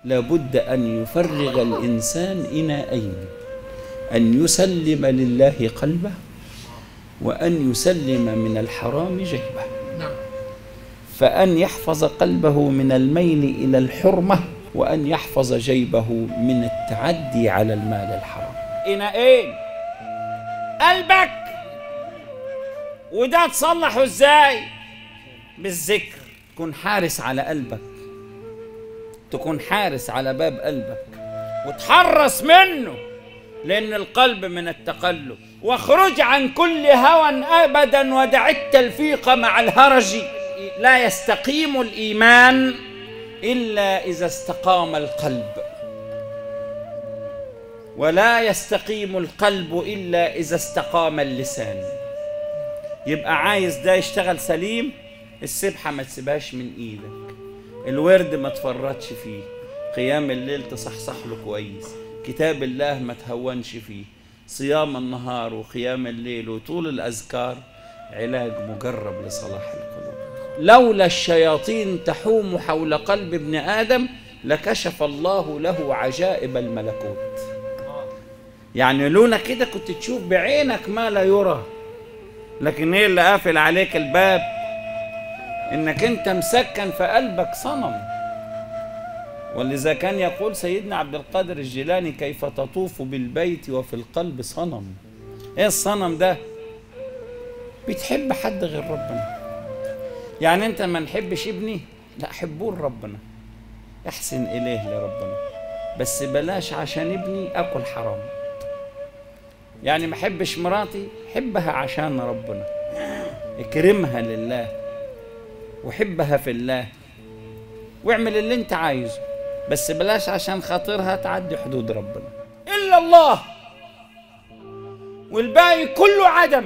لابد أن يفرغ الإنسان إناءين أن يسلم لله قلبه وأن يسلم من الحرام جيبه نعم فأن يحفظ قلبه من الميل إلى الحرمة وأن يحفظ جيبه من التعدي على المال الحرام إناءين قلبك وده تصلحه ازاي بالذكر تكون حارس على قلبك تكون حارس على باب قلبك وتحرص منه لأن القلب من التقلب واخرج عن كل هوى أبدا ودع التلفيق مع الهرج لا يستقيم الإيمان إلا إذا استقام القلب ولا يستقيم القلب إلا إذا استقام اللسان يبقى عايز ده يشتغل سليم السبحة ما تسيبهاش من إيدك الورد ما تفرطش فيه قيام الليل تصحصح له كويس كتاب الله ما تهونش فيه صيام النهار وقيام الليل وطول الأذكار علاج مجرب لصلاح القلوب لولا الشياطين تحوم حول قلب ابن آدم لكشف الله له عجائب الملكوت يعني لولا كده كنت تشوف بعينك ما لا يرى لكن ايه اللي قافل عليك الباب انك انت مسكن في قلبك صنم ولذا كان يقول سيدنا عبد القادر الجيلاني كيف تطوف بالبيت وفي القلب صنم ايه الصنم ده بتحب حد غير ربنا يعني انت ما نحبش ابني لا حبوه لربنا احسن اليه لربنا بس بلاش عشان ابني اكل حرام يعني ما احبش مراتي حبها عشان ربنا اكرمها لله وحبها في الله واعمل اللي انت عايزه بس بلاش عشان خاطرها تعدي حدود ربنا الا الله والباقي كله عدم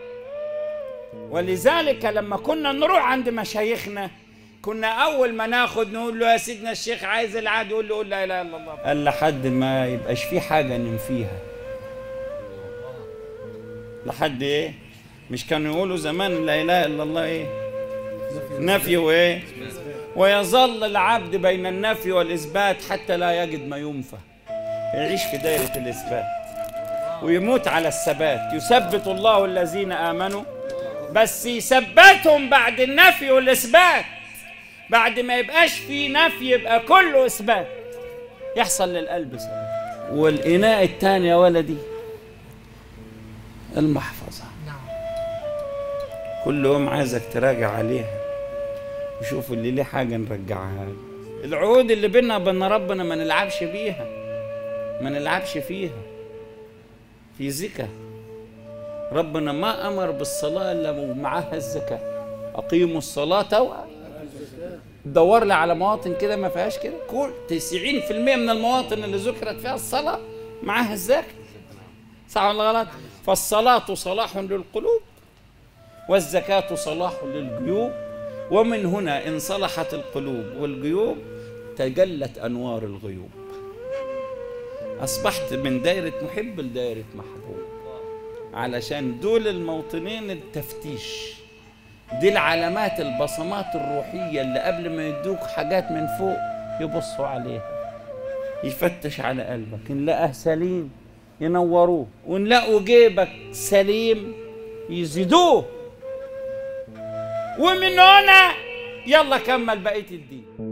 ولذلك لما كنا نروح عند مشايخنا كنا اول ما ناخد نقول له يا سيدنا الشيخ عايز العاد يقول له قول لا اله الا الله قال لحد ما يبقاش في حاجه ننفيها لحد ايه مش كانوا يقولوا زمان لا اله الا الله ايه نفي وايه ويظل العبد بين النفي والاثبات حتى لا يجد ما ينفى يعيش في دائره الاثبات ويموت على الثبات يثبت الله الذين امنوا بس يثبتهم بعد النفي والاثبات بعد ما يبقاش في نفي يبقى كله اثبات يحصل للقلب سلام والاناء الثاني يا ولدي المحفظه نعم كل يوم عايزك تراجع عليها وشوف اللي ليه حاجه نرجعها له. العهود اللي بيننا وبين ربنا ما نلعبش بيها ما نلعبش فيها في زكاه ربنا ما امر بالصلاه الا ومعاها الزكاه اقيموا الصلاه و دور لي على مواطن كده ما فيهاش كده كل 90% من المواطن اللي ذكرت فيها الصلاه معاها الزكاه صح ولا غلط فالصلاه صلاح للقلوب والزكاه صلاح للجيوب ومن هنا ان صلحت القلوب والجيوب تجلت انوار الغيوب اصبحت من دايره محب لدايره محبوب علشان دول الموطنين التفتيش دي العلامات البصمات الروحية اللي قبل ما يدوك حاجات من فوق يبصوا عليها يفتش على قلبك إن لقاه سليم ينوروه وإن لقوا جيبك سليم يزيدوه ومن هنا يلا كمل بقية الدين